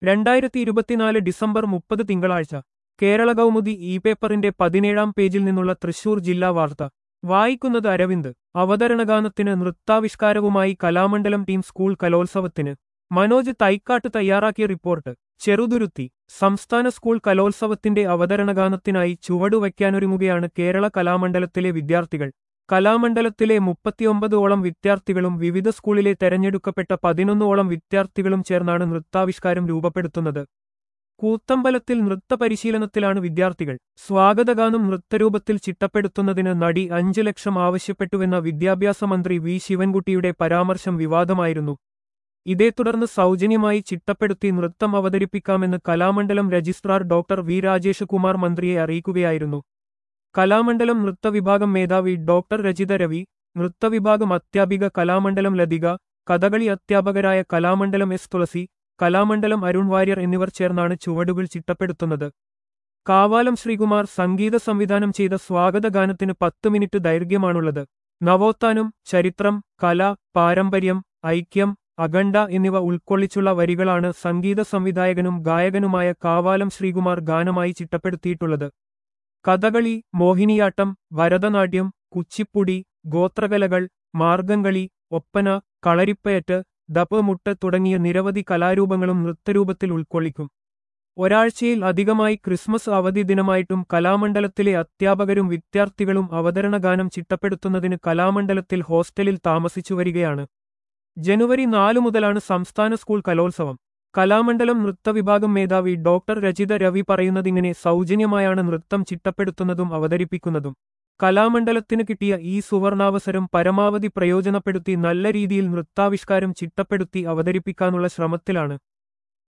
രണ്ടായിരത്തി ഇരുപത്തിനാല് ഡിസംബർ മുപ്പത് തിങ്കളാഴ്ച കേരള കൗമുദി ഇ പേപ്പറിന്റെ പതിനേഴാം പേജിൽ നിന്നുള്ള തൃശൂർ ജില്ലാ വാർത്ത വായിക്കുന്നത് അരവിന്ദ് അവതരണഗാനത്തിന് നൃത്താവിഷ്കാരവുമായി കലാമണ്ഡലം ടീം സ്കൂൾ കലോത്സവത്തിന് മനോജ് തൈക്കാട്ട് തയ്യാറാക്കിയ റിപ്പോർട്ട് ചെറുതുരുത്തി സംസ്ഥാന സ്കൂൾ കലോത്സവത്തിന്റെ അവതരണഗാനത്തിനായി ചുവടുവയ്ക്കാനൊരുങ്ങുകയാണ് കേരള കലാമണ്ഡലത്തിലെ വിദ്യാർത്ഥികൾ കലാമണ്ഡലത്തിലെ മുപ്പത്തിയൊമ്പതോളം വിദ്യാർത്ഥികളും വിവിധ സ്കൂളിലെ തെരഞ്ഞെടുക്കപ്പെട്ട പതിനൊന്നോളം വിദ്യാർത്ഥികളും ചേർന്നാണ് നൃത്താവിഷ്കാരം രൂപപ്പെടുത്തുന്നത് കൂത്തമ്പലത്തിൽ നൃത്തപരിശീലനത്തിലാണ് വിദ്യാർത്ഥികൾ സ്വാഗതഗാനം നൃത്തരൂപത്തിൽ ചിട്ടപ്പെടുത്തുന്നതിന് നടി അഞ്ച് ലക്ഷം ആവശ്യപ്പെട്ടുവെന്ന വിദ്യാഭ്യാസ മന്ത്രി വി ശിവൻകുട്ടിയുടെ പരാമർശം വിവാദമായിരുന്നു ഇതേ തുടർന്ന് സൗജന്യമായി ചിട്ടപ്പെടുത്തി നൃത്തം അവതരിപ്പിക്കാമെന്ന് Kalamandalam registrar doctor V Rajeshkumar മന്ത്രിയെ അറിയിക്കുകയായിരുന്നു കലാമണ്ഡലം നൃത്തവിഭാഗം മേധാവി ഡോക്ടർ രജിത രവി നൃത്തവിഭാഗം അധ്യാപിക കലാമണ്ഡലം ലതിക കഥകളി അധ്യാപകരായ കലാമണ്ഡലം എസ് തുളസി കലാമണ്ഡലം അരുൺ വാര്യർ എന്നിവർ ചേർന്നാണ് ചുവടുകൾ ചിട്ടപ്പെടുത്തുന്നത് കാവാലം ശ്രീകുമാർ സംഗീത സംവിധാനം ചെയ്ത സ്വാഗതഗാനത്തിന് പത്ത് മിനിറ്റ് ദൈർഘ്യമാണുള്ളത് നവോത്ഥാനം ചരിത്രം കല പാരമ്പര്യം ഐക്യം അഖണ്ഡ എന്നിവ ഉൾക്കൊള്ളിച്ചുള്ള വരികളാണ് സംഗീത സംവിധായകനും ഗായകനുമായ കാവാലം ശ്രീകുമാർ ഗാനമായി ചിട്ടപ്പെടുത്തിയിട്ടുള്ളത് കഥകളി മോഹിനിയാട്ടം ഭരതനാട്യം കുച്ചിപ്പുടി ഗോത്രകലകൾ മാർഗംകളി ഒപ്പന കളരിപ്പയറ്റ് ദപ്പമുട്ട് തുടങ്ങിയ നിരവധി കലാരൂപങ്ങളും നൃത്തരൂപത്തിൽ ഉൾക്കൊള്ളിക്കും ഒരാഴ്ചയിൽ അധികമായി ക്രിസ്മസ് അവധി ദിനമായിട്ടും കലാമണ്ഡലത്തിലെ അധ്യാപകരും വിദ്യാർത്ഥികളും അവതരണഗാനം ചിട്ടപ്പെടുത്തുന്നതിന് കലാമണ്ഡലത്തിൽ ഹോസ്റ്റലിൽ താമസിച്ചു വരികയാണ് ജനുവരി നാലു മുതലാണ് സംസ്ഥാന സ്കൂൾ കലോത്സവം കലാമണ്ഡലം നൃത്തവിഭാഗം മേധാവി ഡോക്ടർ രജിത രവി പറയുന്നതിങ്ങനെ സൗജന്യമായാണ് നൃത്തം ചിട്ടപ്പെടുത്തുന്നതും അവതരിപ്പിക്കുന്നതും കലാമണ്ഡലത്തിന് കിട്ടിയ ഈ സുവർണാവസരം പരമാവധി പ്രയോജനപ്പെടുത്തി നല്ല രീതിയിൽ നൃത്താവിഷ്കാരം ചിട്ടപ്പെടുത്തി അവതരിപ്പിക്കാനുള്ള ശ്രമത്തിലാണ്